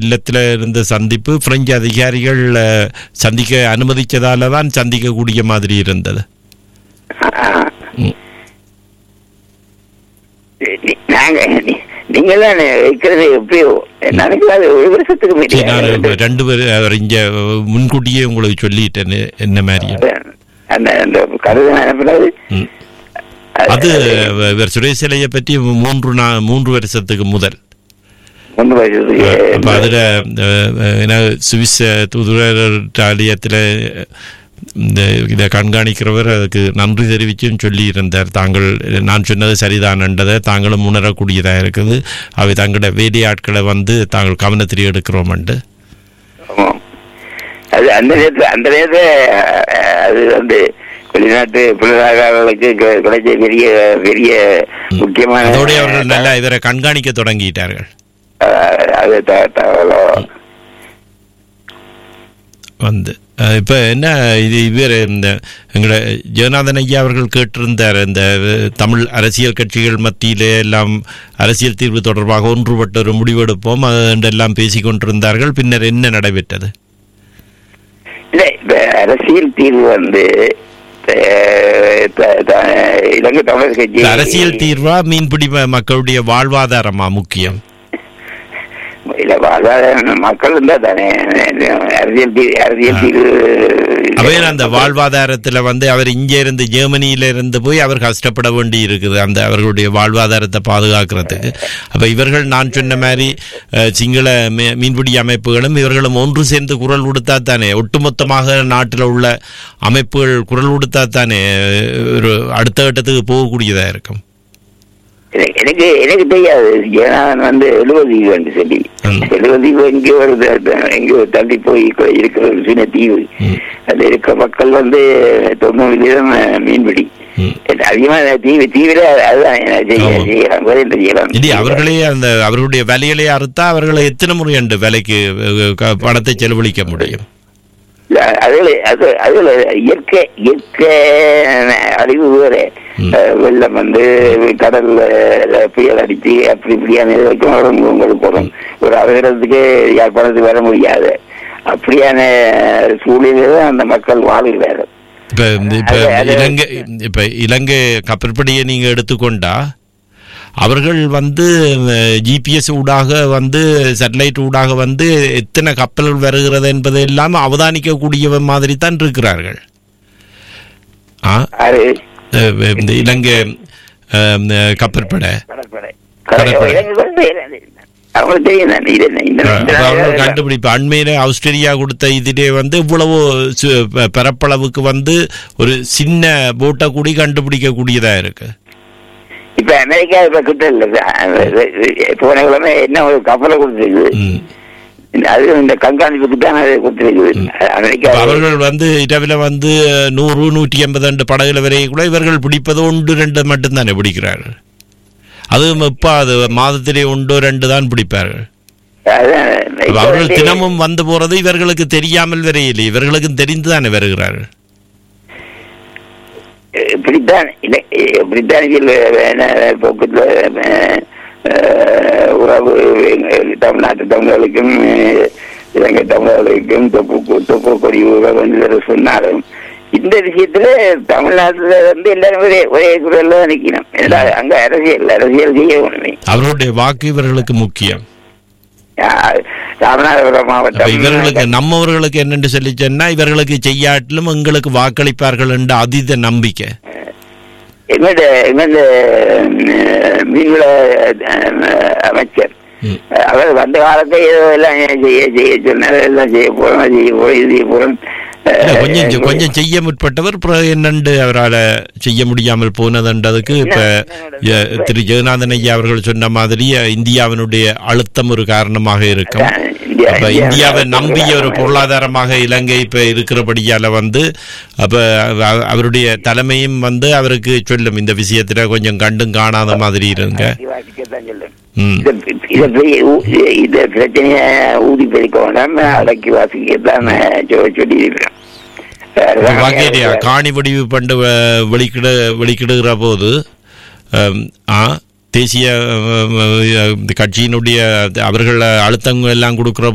இல்லத்தில் இருந்த சந்திப்பு பிரெஞ்சு அதிகாரிகள் அஹ், சந்திக்க அனுமதிச்சதால தான் சந்திக்கக்கூடிய மாதிரி இருந்தது ஆ. ம். நீ- நாங்க நீ- நீங்க தான் வைக்கிறது எப்படியோ எனக்கு அது ஒரு வருஷத்துக்கு சரி, நான் மீறி ரெண்டு பேர் அவர் இங்க முன்கூட்டியே உங்களுக்கு சொல்லிட்டேன் என்ன மாதிரி அந்த அந்த கருது அனுப்புறது ம். அது இவர் சுரேசலையை பற்றி மூன்று நா மூன்று வருஷத்துக்கு முதல் மூன்று வருஷத்துக்கு அப்ப அதுல அஹ், அஹ், என்ன சுவிஸ் தூதராலயத்தில் இந்த இதை கண்காணிக்கிறவர் அதுக்கு நன்றி தெரிவிச்சும் சொல்லி இருந்தார் தாங்கள் நான் சொன்னது சரிதானன்றதை தாங்களும் உணரக்கூடியதாக இருக்குது அவை தங்களோட வேலையாட்களை வந்து தாங்கள் கவனத்தில் எடுக்கிறோம்ண்டு ஆமாம். அது அந்த நேரத்தில் அந்த நேரத்தில் அஹ், அது வந்து வெளிநாட்டு பிள்ளைகளுக்கு கி- கிடைச்ச பெரிய பெரிய முக்கியமான அதோடய அவர்கள் நல்லா இவரை கண்காணிக்க தொடங்கிட்டார்கள் அஹ், அது த- தகவலோ வந்து அஹ், இப்ப என்ன இது இவர் இந்த எங்களை ஜெகநாதன் ஐயா அவர்கள் கேட்டிருந்தார் இந்த அஹ், தமிழ் அரசியல் கட்சிகள் மத்தியிலே எல்லாம் அரசியல் தீர்வு தொடர்பாக ஒன்றுபட்ட ஒரு முடிவெடுப்போம் அது என்றெல்லாம் பேசிக் கொண்டிருந்தார்கள் பின்னர் என்ன நடைபெற்றது இல்லை இப்ப அரசியல் தீர்வு வந்து அஹ், த- த- இலங்கை தமிழர் கட்சி இந்த அரசியல் தீர்வா மீன்பிடி ம- மக்களுடைய வாழ்வாதாரமா முக்கியம் இல்ல வாழ்வாதார மக்கள் இருந்தா தானே அரசியல் தீர்வு அரசியல் தீர்வு அவையில் அந்த வாழ்வாதாரத்துல வந்து அவர் இங்கே இருந்து ஜெர்மனியில இருந்து போய் அவர் கஷ்டப்பட வேண்டி இருக்குது அந்த அவர்களுடைய வாழ்வாதாரத்தை பாதுகாக்கிறதுக்கு அப்ப இவர்கள் நான் சொன்ன மாதிரி அஹ், சிங்கள மீ- மீன்பிடி அமைப்புகளும் இவர்களும் ஒன்று சேர்ந்து குரல் கொடுத்தா தானே ஒட்டுமொத்தமாக நாட்டில் உள்ள அமைப்புகள் குரல் கொடுத்தா தானே அஹ், ஒரு அடுத்த கட்டத்துக்கு போகக்கூடியதா இருக்கும் எனக்கு- எனக்கு எனக்கு தெரியாது ஜெகநாதன் வந்து எழுபது தீவு என்று சொல்லி ம். எழுபது தீவு எங்கே ஒரு த- த- எங்கேயோ தள்ளி போய் கொ- இருக்கிற ஒரு சின்ன தீவு ம். அது இருக்கிற மக்கள் வந்து தொண்ணூறு வீதம் அஹ், மீன்பிடி ம். அதிகமா அந்த தீவு தீவிர அதுதான் செய்ய ஆமா. செய்யலாம் குறைந்த செய்யலாம் இது அவர்களே அந்த அவர்களுடைய விலையிலே அறுத்தா அவர்களை எத்தனை முறை என்று விலைக்கு அஹ், க- பணத்தை செலவழிக்க முடியும் இல்ல, அதுல அது அதுல இயற்கை இயற்கை அறிவு வேற ம். அஹ், வெள்ளம் வந்து கடல்ல புயல் அடிச்சு அப்படி இப்படியான இது வரைக்கும் வரும் உங்களுக்கு வரும் ஒரு அவசரத்துக்கு யாழ்ப்பாணத்துக்கு வர முடியாது அப்படியான சூழ்நிலையில அந்த மக்கள் வாழ்கிறார்கள் இப்ப இந்த- இப்ப அது- அது- இலங்கை இப்ப இலங்கை கப்பற்படையை நீங்க எடுத்துக்கொண்டா அவர்கள் வந்து ஜிபிஎஸ் ஊடாக வந்து சேட்டலைட் ஊடாக வந்து எத்தனை கப்பல்கள் வருகிறது என்பதை எல்லாம் அவதானிக்கக்கூடிய மாதிரி தான் இருக்கிறார்கள் ஆ அது அஹ் இந்த இலங்கை அஹ், இந்த கப்பற்படை கடற்படை கடற்படை. இலங்கை கடற்படை. அவங்களுக்கு தெரியும் தானே, இது என்ன, இந்த அஹ், இந்த அப்ப அவர்கள் நாளில் கண்டுபிடிப்பு அண்மையில ஆஸ்திரேலியா கொடுத்த இதிலே வந்து இவ்வளவு சு- ப- பரப்பளவுக்கு வந்து ஒரு சின்ன போட்டை கூடி கண்டுபிடிக்க கூடியதா இருக்கு இப்ப அமெரிக்கா இப்ப கிட்ட இல்ல போன கிழமை என்ன ஒரு கப்பலை கொடுத்துருக்குது ம். இந்த- அது இந்த கண்காணிப்புக்கு தான் அது கொடுத்துருக்குது அமெரிக்கா இப்ப அவர்கள் வந்து இரவில் வந்து நூறு நூற்றி எண்பது ரெண்டு படகுல வரையும் கூட இவர்கள் பிடிப்பது ஒன்று ரெண்டு மட்டும்தானே பிடிக்கிறார்கள் அதுவும் இப்ப அது மாதத்திலே ஒன்று ரெண்டு தான் பிடிப்பார்கள் அதான் அப்ப இப்ப அவர்கள் வந்து தினமும் வந்து போறது இவர்களுக்கு தெரியாமல் வரையில்லை இவர்களுக்கு தெரிந்து தானே வருகிறார்கள் பிரித்தானி இல்லை பிரித்தானியில் போக்குல உறவு எங்க தமிழ்நாட்டு தமிழர்களுக்கும் அஹ், இலங்கை தமிழர்களுக்கும் தொப்பு தொப்பு கொடி உறவு என்று சொன்னாலும் இந்த விஷயத்துல தமிழ்நாட்டுல வந்து எல்லாரும் ஒரே ஒரே குரல்ல தான் நிக்கணும் ஏன்னா அங்க அரசியல் அரசியல் செய்ய ஒண்ணுமே அவர்களுடைய வாக்கு இவர்களுக்கு முக்கியம் யா- ராமநாதபுரம் அப்ப மாவட்டம் இவர்களுக்கு நம்மவர்களுக்கு என்னென்று சொல்லி சொன்னா இவர்களுக்கு செய்யாட்டிலும் எங்களுக்கு வாக்களிப்பார்கள் என்ற அதீத நம்பிக்கை எங்கள்ட எங்கள்ட மீன்வள அஹ், அமைச்சர் ம். அவர் வந்த காலத்தை ஏதோ எல்லாம் செய்ய செய்ய சொன்னார் எல்லாம் செய்ய போறோம் செய்ய போறோம் இது செய்ய போறோம் இல்ல, கொஞ்சம் செ- கொஞ்சம் செய்ய முற்பட்டவர் பிறகு என்னண்டு அவரால் செய்ய முடியாமல் போனதுன்றதுக்கு இப்ப எ- திரு ஜெகநாதன் ஐயா அவர்கள் சொன்ன மாதிரி அ, இந்தியாவினுடைய அழுத்தம் ஒரு காரணமாக இருக்கும் அப்ப இந்தியாவை நம்பிய ஒரு பொருளாதாரமாக இலங்கை இப்ப இருக்கிறபடியால வந்து அப்ப அவ- அவருடைய தலைமையும் வந்து அவருக்கு சொல்லும் இந்த விஷயத்துல கொஞ்சம் கண்டும் காணாத மாதிரி இருங்க வாசிக்கத்தான் சொல்லும் ம். இத- இத பெரிய ஊ- இந்த பிரச்சனைய ஊதி பெருக்க வேண்டாம் அடக்கி வாசிக்கத்தான் சொ- சொல்லி இருக்கிறேன் இப்ப வகையிலையா காணி வடிவு பண்டு வ- வெளிக்கிட வெளிக்கிடுகிற போது அம், ஆ தேசிய அஹ், அஹ், கட்சியினுடைய அவர்கள் அழுத்தங்கள் எல்லாம் கொடுக்கிற